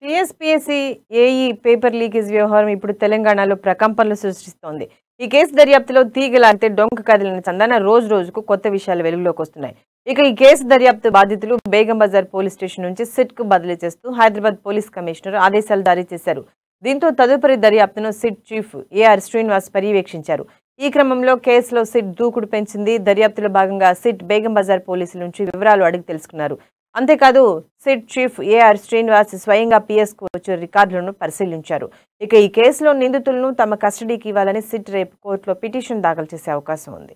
TSPSC AE paper leakage వ్యవహారం ఇప్పుడు తెలంగాణలో ప్రకంపనలు సృష్టిస్తోంది ఈ కేసు దర్యాప్తులో తీగలాగితే డొంక కదిలిన చందన రోజు రోజుకు కొత్త విషయాలు వెలుగులోకి వస్తున్నాయి ఇక ఈ కేసు దర్యాప్తు బాధితులు బేగం బజార్ పోలీస్ స్టేషన్ నుంచి సిట్ కు బదిలీ చేస్తూ హైదరాబాద్ పోలీస్ కమిషనర్ ఆదేశాలు జారీ చేశారు దీంతో తదుపరి దర్యాప్తును సిట్ చీఫ్ ఏఆర్ శ్రీనివాస్ పర్యవేక్షించారు ఈ క్రమంలో కేసులో సిట్ దూకుడు పెంచింది దర్యాప్తులో భాగంగా సిట్ బేగం బజార్ పోలీసుల నుంచి వివరాలు అడిగి తెలుసుకున్నారు అంతేకాదు సిట్ చీఫ్ ఏఆర్ శ్రీనివాస్ స్వయంగా పిఎస్ కు వచ్చి రికార్డులను పరిశీలించారు ఇక ఈ కేసులో నిందితులను తమ కస్టడీకి ఇవ్వాలని సిట్ రేపు కోర్టులో పిటిషన్ దాఖలు చేసే అవకాశం ఉంది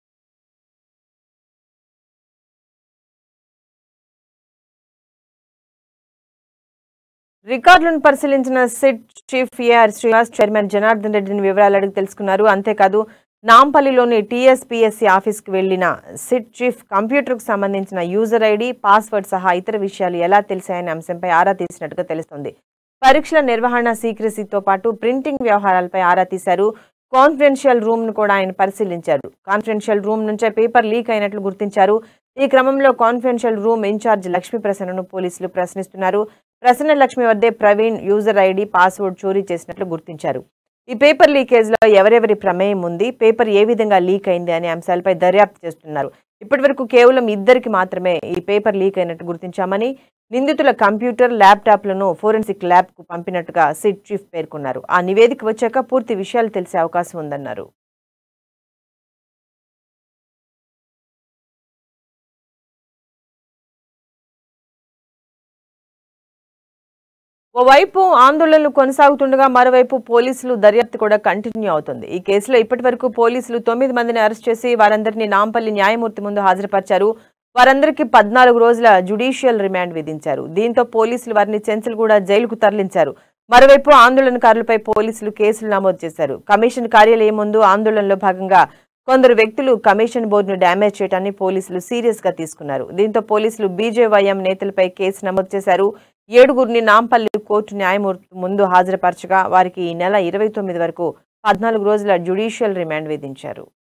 రికార్డులను పరిశీలించిన SIT chief AR Srinivas chairman Janardhan రెడ్డిని వివరాలు అడిగి తెలుసుకున్నారు అంతేకాదు నాంపల్లిలోని టీఎస్పీఎస్సీ ఆఫీస్కి వెళ్లిన సిట్ చీఫ్ కంప్యూటర్కు సంబంధించిన యూజర్ ఐడి పాస్వర్డ్ సహా ఇతర విషయాలు ఎలా తెలిసాయనే అంశంపై ఆరా తీసినట్టుగా తెలుస్తోంది పరీక్షల నిర్వహణ సీక్రసీతో పాటు ప్రింటింగ్ వ్యవహారాలపై ఆరా తీశారు కాన్ఫిడెన్షియల్ రూమ్ ను కూడా ఆయన పరిశీలించారు కాన్ఫిడెన్షియల్ రూమ్ నుంచే పేపర్ లీక్ అయినట్లు గుర్తించారు ఈ క్రమంలో కాన్ఫిడెన్షియల్ రూమ్ ఇన్ఛార్జ్ లక్ష్మీ ప్రసన్నను పోలీసులు ప్రశ్నిస్తున్నారు ప్రసన్న లక్ష్మి వద్దే ప్రవీణ్ యూజర్ ఐడి పాస్వర్డ్ చోరీ చేసినట్లు గుర్తించారు ఈ పేపర్ లీకేజ్ లో ఎవరెవరి ప్రమేయం ఉంది పేపర్ ఏ విధంగా లీక్ అయింది అనే అంశాలపై దర్యాప్తు చేస్తున్నారు ఇప్పటివరకు కేవలం ఇద్దరికి మాత్రమే ఈ పేపర్ లీక్ అయినట్టు గుర్తించామని నిందితుల కంప్యూటర్ ల్యాప్టాప్లను ఫోరెన్సిక్ ల్యాబ్ కు పంపినట్టుగా సిట్ చీఫ్ పేర్కొన్నారు ఆ నివేదిక వచ్చాక పూర్తి విషయాలు తెలిసే అవకాశం ఉందన్నారు ఓవైపు ఆందోళనలు కొనసాగుతుండగా మరోవైపు పోలీసులు దర్యాప్తు కూడా కంటిన్యూ అవుతుంది ఈ కేసులో ఇప్పటి వరకు పోలీసులు తొమ్మిది మందిని అరెస్ట్ చేసి వారందరినీ నాంపల్లి న్యాయమూర్తి ముందు హాజరుపరిచారు వారందరికీ పద్నాలుగు రోజుల జ్యుడిషియల్ రిమాండ్ విధించారు దీంతో పోలీసులు వారిని చెంచల్గూడ జైలుకు తరలించారు మరోవైపు ఆందోళనకారులపై పోలీసులు కేసులు నమోదు చేశారు కమిషన్ కార్యాలయం ముందు ఆందోళనలో భాగంగా కొందరు వ్యక్తులు కమిషన్ బోర్డును డ్యామేజ్ చేయడాన్ని పోలీసులు సీరియస్ గా తీసుకున్నారు దీంతో పోలీసులు బీజేవైఎం నేతలపై కేసు నమోదు చేశారు ఏడుగురిని నాంపల్లి కోర్టు న్యాయమూర్తి ముందు హాజరుపరచగా వారికి ఈ నెల ఇరవై తొమ్మిది వరకు పద్నాలుగు రోజుల జ్యుడిషియల్ రిమాండ్ విధించారు